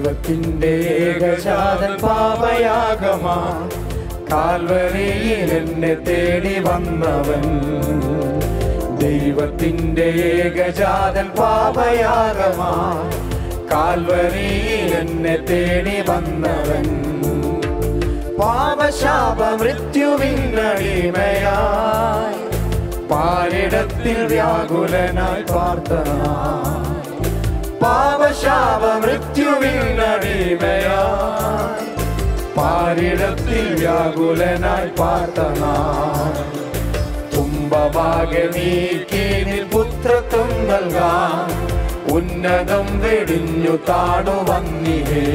ദൈവത്തിൻ്റെ ഏകജാതൻ പാപയാഗമാ കാൽവരിയിൽ എന്നെ തേടി വന്നവൻ ദൈവത്തിൻ്റെ ഏകജാതൻ പാപയാഗമാ കാൽവരിയിൽ എന്നെ തേടി വന്നവൻ പാപശാപ മൃത്യുവിനടിമയായി പാരിടത്തിൽ വ്യാകുലനായി പ്രാർത്ഥന പാപശാപ മൃത്യുവിനടിമയായി പാരിടത്തിൽ വ്യാകുലനായി പ്രാർത്ഥന തുമ്പമാകെ നീക്കിനിൽ പുത്രത്വം നൽകാൻ ഉന്നതം വെടിഞ്ഞു താണു വന്നിഹേ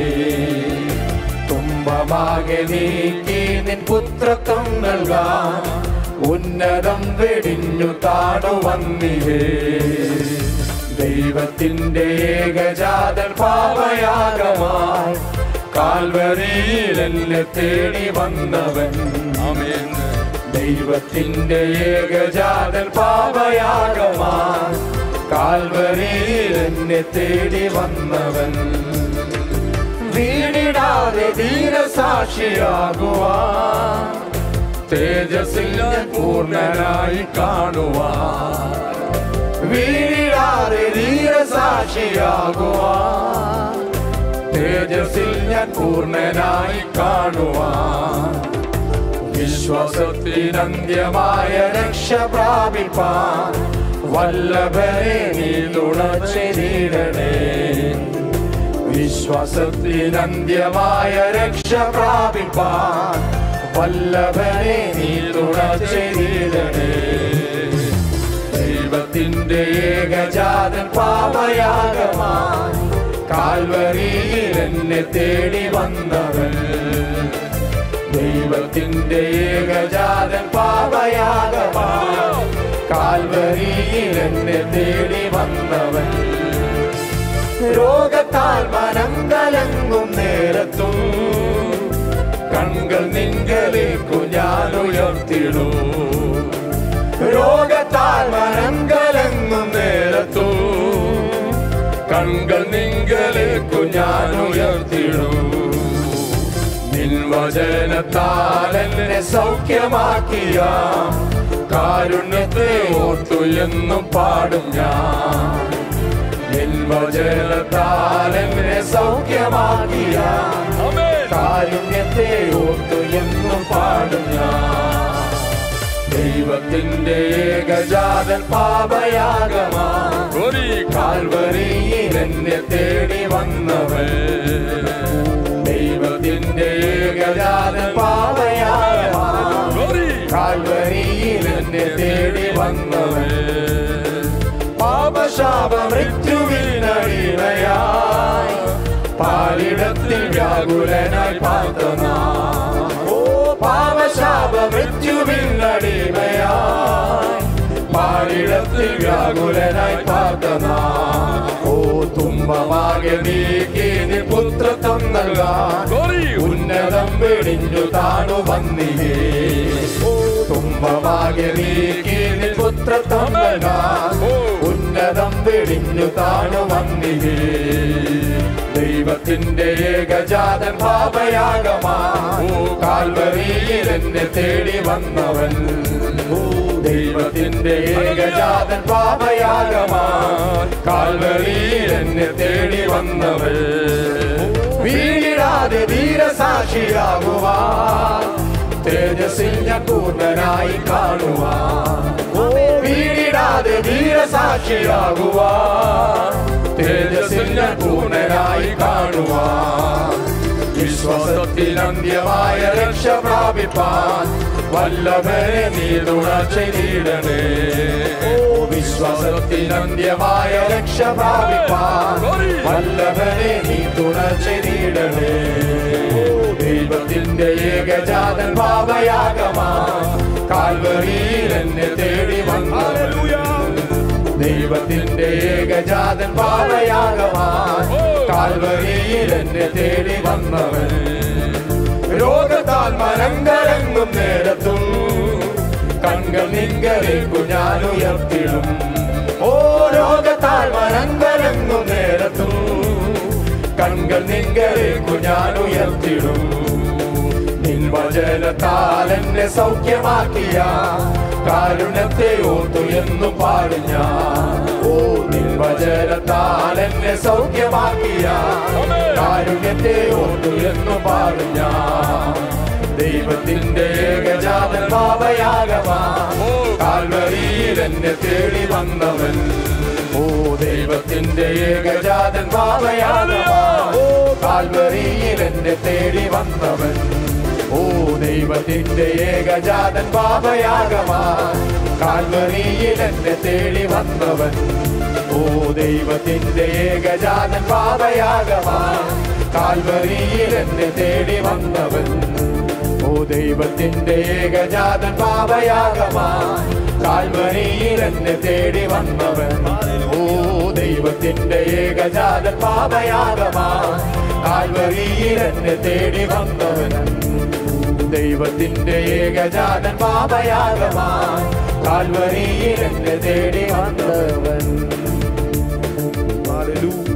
തുമ്പമാകെ നീക്കി നിൻ പുത്രത്വം നൽകാൻ ഉന്നതം വെടിഞ്ഞു താണു വന്നിഹേ ദൈവത്തിൻ്റെ ഏകജാതൻ പാപയാഗമായി കാൽവരിയിൽ എന്നെ തേടി വന്നവൻ ദൈവത്തിൻ്റെ ഏകജാതൻ പാപയാഗമായി കാൽവരിയിൽ എന്നെ തേടി വന്നവൻ വീണിടാതെ ധീരസാക്ഷിയാകുവാൻ തേജസ്സിൽ ഞാൻ പൂർണ്ണനായി കാണുവാൻ വീണിടാതെ ധീരസാക്ഷിയാകുവാൻ തേജസ്സിൽ ഞാൻ പൂർണ്ണനായി കാണുവാൻ വിശ്വാസത്തിനന്ത്യമായ രക്ഷ പ്രാപിപ്പാൻ വല്ലഭരെ നീ തുണച്ചെരിടണേ വിശ്വാസത്തിനന്ത്യമായ രക്ഷ പ്രാപിപ്പാൻ വല്ലഭരെ നീ തുണച്ചെരിടണേ ദൈവത്തിൻ്റെ ഏകജാതൻ പാപയാഗമായി കാൽവരിയിൽ എന്നെ തേടി വന്നവൻ ദൈവത്തിൻ്റെ ഏകജാതൻ പാപയാഗമായി കാൽവരിയിൽ എന്നെ തേടി വന്നവൻ രോഗത്താൽ മനം കലങ്ങും നേരത്തും കൺകൾ നിങ്കലേക്കു ഞാൻ ഉയർത്തിടൂ രോഗത്താൽ മനം കലങ്ങും നേരത്തു കൺകൾ നിങ്കലേക്കു ഞാൻ ഉയർത്തിടൂ നിൻവചനത്താൽ എന്നെ സൗഖ്യമാക്കിയ കാരുണ്യത്തെ ഓർത്തു എന്നും പാടും ഞാൻ നിൻവചനത്താൽ എന്നെ സൗഖ്യമാക്കിയ കാരുണ്യത്തെ ഓർത്തു എന്നും പാടും ഞാൻ ദൈവത്തിൻ്റെ ഏകജാതൻ പാപയാഗമാ കാൽവരിയിൽ എന്നെ തേടി വന്നവൻ ദൈവത്തിൻ്റെ ഏകജാതൻ പാപയാഗമാ കാൽവരിയിൽ എന്നെ തേടി വന്നവൻ പാപശാപ മൃത്യുവിനടിമയായി പാലിടത്തിൽ വ്യാകുലനായി പാർത്തന ഓ പാപശാപ മൃത്യുവിനടിമയായി പാലിടത്തിൽ വ്യാകുലനായി പാർത്തന ഓ തുമ്പമാകെ നീക്കി നീ പുത്രത്വം നൽകാൻ ഉന്നതം വെടിഞ്ഞു താണു വന്നിഹേ തുമ്പമാകെ നീക്കി നീ പുത്രത്വം നൽകാൻ ഉന്നതം വെടിഞ്ഞു താണു വന്നിഹേ ദൈവത്തിന്റെ ഏകജാതൻ പാപയാഗമാ കാൽവരിയിൽ എന്നെ തേടി വന്നവൻ ദൈവത്തിന്റെ ഏകജാതൻ പാപയാഗമാ കാൽവരിയിൽ എന്നെ തേടി വന്നവൻ വീഴിടാതെ ധീരസാക്ഷിയാകുവാൻ തേജസ്സിൽ ഞാൻ പൂർണ്ണനായി കാണുവാൻ വീഴിടാതെ ധീരസാക്ഷിയാകുവാൻ തേജസ്സിൽ ഞാൻ പൂർണ്ണനായി കാണുവാൻ വിശ്വാസത്തിൽ അന്ത്യമായ രക്ഷ പ്രാപിപ്പാൻ വല്ലഭരെ നീ തുണച്ചെരിടണേ ഓ വിശ്വാസത്തിൽ അന്ത്യമായ രക്ഷ പ്രാപിപ്പാൻ വല്ലഭരെ നീ തുണച്ചെരിടണേ ദൈവത്തിന്റെ ഏകജാതൻ പാപയാഗമാ കാൽവരിയിൽ എന്നെ തേടി വന്നവൻ ദൈവത്തിന്റെ ഏകജാതൻ പാപയാഗമാൻ കാൽവരിയിൽ എന്നെ തേടി വന്നവൻ രോഗത്താൽ മനം കലങ്ങും നേരത്തും കൺകൾ നിങ്കലേക്കു ഞാൻ ഉയർത്തിടും ഓ രോഗത്താൽ മനം കലങ്ങും നേരത്തും കൺകൾ നിങ്കൽ ഞാൻ ഉയർത്തിടും നിൻ വചനത്താൽ എന്നെ സൗഖ്യമാക്കിയ കാരുണ്യത്തെ ഓർത്തു എന്നു പാടും ഞാൻ ഓ നിൻ വചനത്താൽ എന്നെ സൗഖ്യമാക്കിയ കാരുണ്യത്തെ ഓർത്തു എന്നു പാടും ഞാൻ ദൈവത്തിന്റെ ഏകജാതൻ പാപയാകമാ കാൽവരിയിൽ എന്നെ തേടി വന്നവൻ ഓ ദൈവത്തിന്റെ ഏകജാതൻ പാപയാകമാ ഓ കാൽവരിയിൽ എന്നെ തേടി വന്നവൻ ഓ ദൈവത്തിന്റെ ഏകജാതൻ പാപയാകമാ കാൽവരിയിൽ എന്നെ തേടി വന്നവൻ ഓ ദൈവത്തിന്റെ ഏകജാതൻ പാപയാകമാ കാൽവരിയിൽ എന്നെ തേടി വന്നവൻ ഓ ദൈവത്തിന്റെ ഏകജാതൻ പാപയാകമാ കാൽവരിയിൽ എന്നെ തേടി വന്നവൻ ഓ ദൈവത്തിന്റെ ഏകജാതൻ പാപയാകമാ കാൽവരിയിൽ എന്നെ തേടി വന്നവൻ ദൈവത്തിന്റെ ഏകജാതൻ പാപയാകമാ കാൽവരിയിൽ എന്നെ തേടി വന്നവൻ Hallelujah.